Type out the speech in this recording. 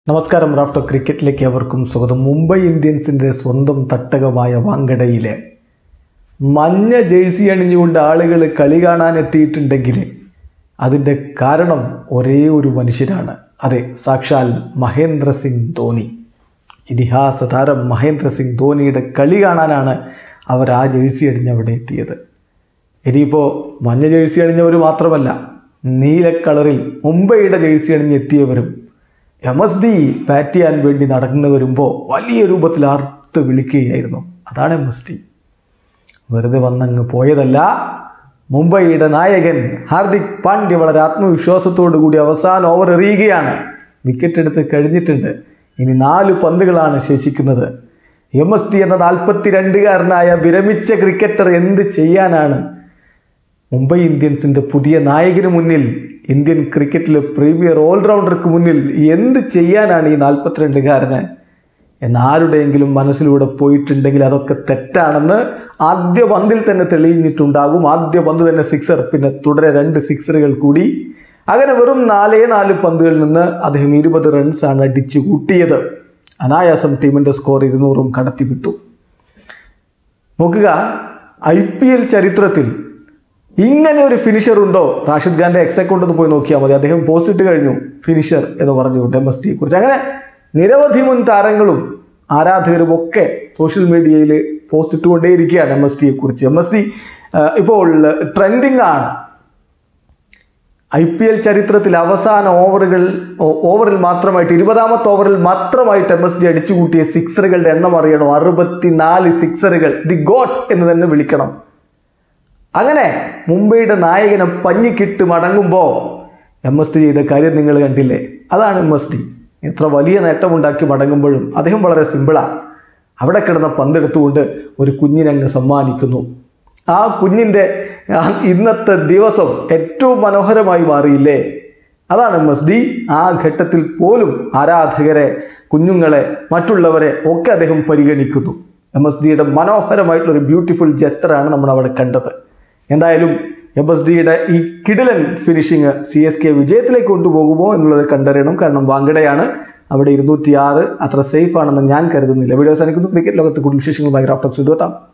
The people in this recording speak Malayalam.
നമസ്കാരം റാഫ്റ്റോ ക്രിക്കറ്റിലേക്ക് അവർക്കും സ്വാഗതം മുംബൈ ഇന്ത്യൻസിൻ്റെ സ്വന്തം തട്ടകമായ വാങ്കഡയിലെ മഞ്ഞ ജേഴ്സി അണിഞ്ഞുകൊണ്ട് ആളുകൾ കളി കാണാൻ എത്തിയിട്ടുണ്ടെങ്കിൽ അതിൻ്റെ കാരണം ഒരേ ഒരു മനുഷ്യരാണ് അതെ സാക്ഷാൽ മഹേന്ദ്ര സിംഗ് ധോനി ഇതിഹാസ താരം മഹേന്ദ്ര സിംഗ് ധോനിയുടെ കളി കാണാനാണ് അവർ ആ ജേഴ്സി അണിഞ്ഞ് അവിടെ എത്തിയത് ഇനിയിപ്പോൾ മഞ്ഞ ജേഴ്സി അണിഞ്ഞവർ മാത്രമല്ല നീല കളറിൽ മുംബൈയുടെ ജേഴ്സി അണിഞ്ഞ് എത്തിയവരും എം എസ് ഡി ബാറ്റ് ചെയ്യാൻ വേണ്ടി നടന്നു വരുമ്പോൾ വലിയ രൂപത്തിൽ ആർത്ത് വിളിക്കുകയായിരുന്നു അതാണ് എം എസ് ഡി വെറുതെ വന്നങ്ങ് പോയതല്ല മുംബൈയുടെ നായകൻ ഹാർദിക് പാണ്ഡ്യ വളരെ ആത്മവിശ്വാസത്തോടു കൂടി അവസാന ഓവർ എറിയുകയാണ് വിക്കറ്റ് എടുത്ത് കഴിഞ്ഞിട്ടുണ്ട് ഇനി നാല് പന്തുകളാണ് ശേഷിക്കുന്നത് എം എസ് ഡി എന്ന നാൽപ്പത്തിരണ്ടുകാരനായ വിരമിച്ച ക്രിക്കറ്റർ എന്ത് ചെയ്യാനാണ് മുംബൈ ഇന്ത്യൻസിൻ്റെ പുതിയ നായകന് മുന്നിൽ ഇന്ത്യൻ ക്രിക്കറ്റിലെ പ്രീമിയർ ഓൾറൗണ്ടർക്ക് മുന്നിൽ എന്ത് ചെയ്യാനാണ് ഈ നാൽപ്പത്തിരണ്ടുകാരന് എന്നാരുടെയെങ്കിലും മനസ്സിലൂടെ പോയിട്ടുണ്ടെങ്കിൽ അതൊക്കെ തെറ്റാണെന്ന് ആദ്യ പന്തിൽ തന്നെ തെളിയിച്ചിട്ടുണ്ടാകും ആദ്യ പന്ത് തന്നെ സിക്സർ പിന്നെ തുടരെ രണ്ട് സിക്സറുകൾ കൂടി അങ്ങനെ വെറും നാലേ നാല് പന്തുകളിൽ നിന്ന് അദ്ദേഹം ഇരുപത് റൺസാണ് അടിച്ചു കൂട്ടിയത് അനായാസം ടീമിൻ്റെ സ്കോർ ഇരുന്നൂറും കടത്തിവിട്ടു നോക്കുക ഐ പി എൽ ചരിത്രത്തിൽ ഇങ്ങനെ ഒരു ഫിനിഷർ ഉണ്ടോ റാഷിദ് ഖാന്റെ എക്സ് അക്കൗണ്ട് ഒന്ന് പോയി നോക്കിയാൽ മതി അദ്ദേഹം പോസ്റ്റ് ഇട്ട് കഴിഞ്ഞു ഫിനിഷർ എന്ന് പറഞ്ഞുകൊണ്ട് എം എസ് ഡിയെ കുറിച്ച് അങ്ങനെ നിരവധി മുൻ താരങ്ങളും ആരാധകരും ഒക്കെ സോഷ്യൽ മീഡിയയിൽ പോസ്റ്റ് ഇട്ടുകൊണ്ടേയിരിക്കുകയാണ് എം എസ് ഡിയെ കുറിച്ച് എം എസ് ഡി ഇപ്പോൾ ട്രെൻഡിങ് ആണ് ഐ പി എൽ ചരിത്രത്തിൽ അവസാന ഓവറുകൾ ഓ- ഓവറിൽ മാത്രമായിട്ട് ഇരുപതാമത്തെ ഓവറിൽ മാത്രമായിട്ട് എം എസ് ഡി അടിച്ചു കൂട്ടിയ സിക്സറുകളുടെ എണ്ണം അറിയണോ അറുപത്തിനാല് സിക്സറുകൾ ദി ഗോട്ട് എന്ന് തന്നെ വിളിക്കണം അങ്ങനെ മുംബൈയുടെ നായകനെ പഞ്ഞിക്കിട്ട് മടങ്ങുമ്പോൾ എം എസ് ഡി ചെയ്ത കാര്യം നിങ്ങൾ കണ്ടില്ലേ അതാണ് എം എസ് ഡി എത്ര വലിയ നേട്ടമുണ്ടാക്കി മടങ്ങുമ്പോഴും അദ്ദേഹം വളരെ സിമ്പിളാണ് അവിടെ കിടന്ന പന്തെടുത്തുകൊണ്ട് ഒരു കുഞ്ഞിനങ്ങ് സമ്മാനിക്കുന്നു ആ കുഞ്ഞിൻ്റെ ആ ഇന്നത്തെ ദിവസം ഏറ്റവും മനോഹരമായി മാറിയില്ലേ അതാണ് എം എസ് ഡി ആ ഘട്ടത്തിൽ പോലും ആരാധകരെ കുഞ്ഞുങ്ങളെ മറ്റുള്ളവരെ ഒക്കെ അദ്ദേഹം പരിഗണിക്കുന്നു എം എസ് ഡിയുടെ മനോഹരമായിട്ടുള്ള ഒരു ബ്യൂട്ടിഫുൾ ജസ്റ്ററാണ് നമ്മൾ അവിടെ കണ്ടത് എന്തായാലും എം എസ് ഡിയുടെ ഈ കിടിലൻ ഫിനിഷിങ് സി എസ് കെ വിജയത്തിലേക്ക് കൊണ്ടുപോകുമോ എന്നുള്ളത് കണ്ടറിയണം കാരണം വാങ്കഡയാണ് അവിടെ ഇരുന്നൂറ്റി ആറ് അത്ര സേഫ് ആണെന്ന് ഞാൻ കരുതുന്നില്ല വീഡിയോ അവസാനിക്കുന്നു ക്രിക്കറ്റ് ലോകത്ത് കൂടുതൽ വിശേഷങ്ങളുമായി റാഫ്റ്റോക്സ് എത്താം